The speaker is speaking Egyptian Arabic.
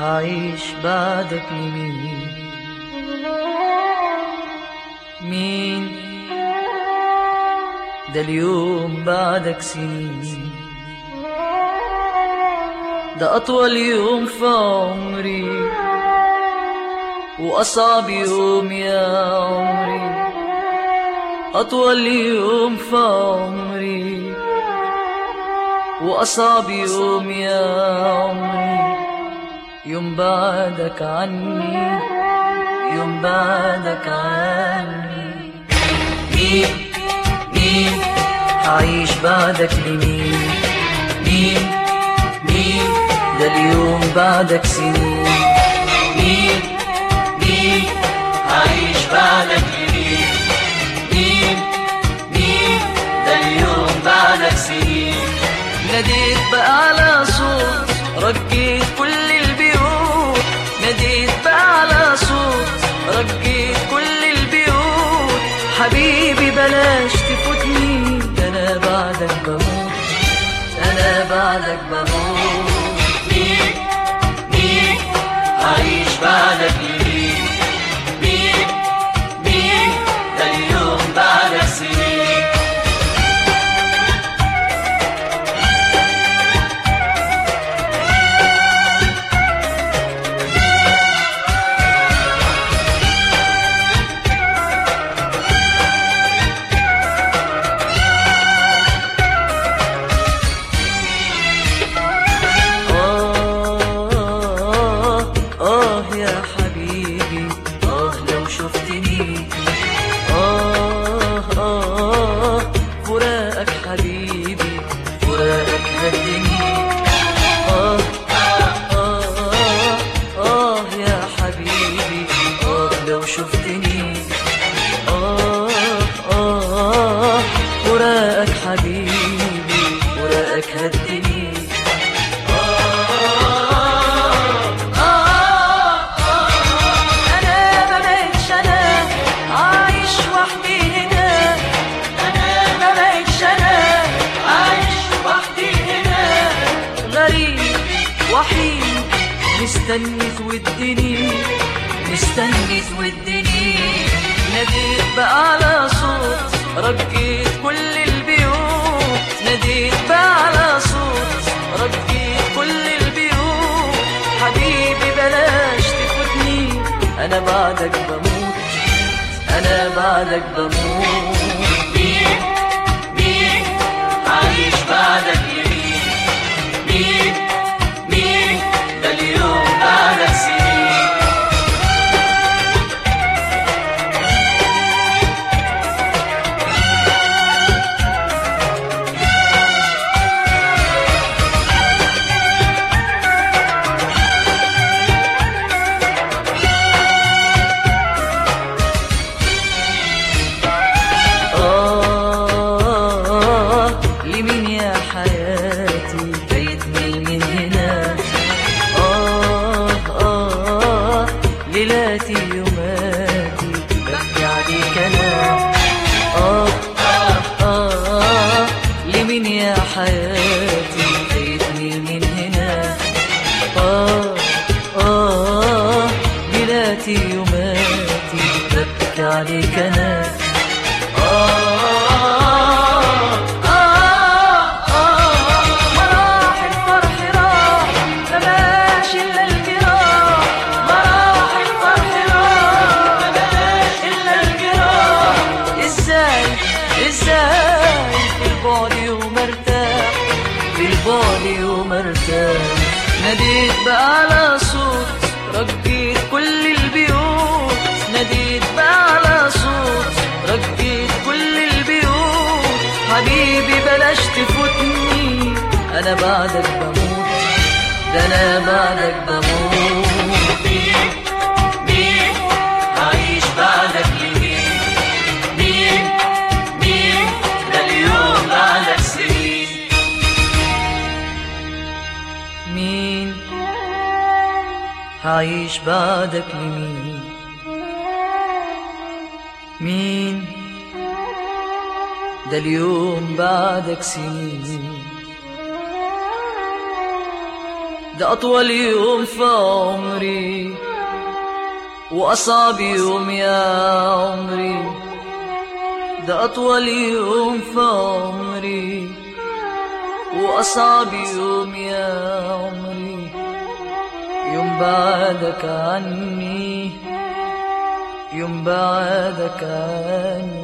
هعيش بعدك لمين مين ده اليوم بعدك سنين ده أطول يوم في عمري وأصعب يوم يا عمري أطول يوم في عمري وأصعب يوم يا عمري يوم بعدك عني يوم بعدك عني مين مين هعيش بعدك لمين مين مين ده اليوم بعدك سنين مين مين هعيش بعدك لمين مين مين ده اليوم بعدك سنين ناديت بأعلى صوت رجيت كل البيوت ناديت بأعلى صوت رجيت كل البيوت حبيبي بلاش تفوتني ده أنا بعدك بموت أنا بعدك بموت مين مين هعيش بعدك لمين مين مين ده اليوم بعدك سنين آه آه يا حبيبي آه لو شفتني آه آه فراقك حبيبي فراقك هدني آه آه آه يا حبيبي آه لو شفتني آه آه فراقك حبيبي فراقك هدني أنا ما بقتش أنا عايش وحدي هنا أنا ما بقتش أنا عايش وحدي هنا غريب وحيد مستني تودني مستني تودني ناديت بأعلى صوت رجيت كل البيوت ناديت بأعلى صوت رجيت كل البيوت حبيبي بلاش تفوتني أنا بعدك بموت أنا بعدك بموت مين مين عايش بعدك يمين مين مين ده اليوم بعدك سنين آه لمين يا حياتي فايتني من هنا آه آه ليلاتي يوماتي ببكي عليك أنا آه آه آه لمين يا حياتي فايتني من هنا آه آه ليلاتي يوماتي ببكي عليك أنا مراحل فرح راح فماش إلا الجراح مراحل فرح راح فماش إلا الجراح إزاي إزاي في البعد يوم ارتاح في البعد يوم ارتاح ناديت بأعلى صوت رجيت كل البيوت ناديت بأعلى صوت رجيت كل البيوت حبيبي بلاش تفوتني أنا بعدك بموت ده أنا بعدك بموت مين مين عايش بعدك لمين مين مين ده اليوم بعدك سنين مين هعيش بعدك لمين مين ده اليوم بعدك سنين ده أطول يوم في عمري وأصعب يوم يا عمري ده أطول يوم في عمري وأصعب يوم يا عمري يوم بعدك عني يوم بعدك عني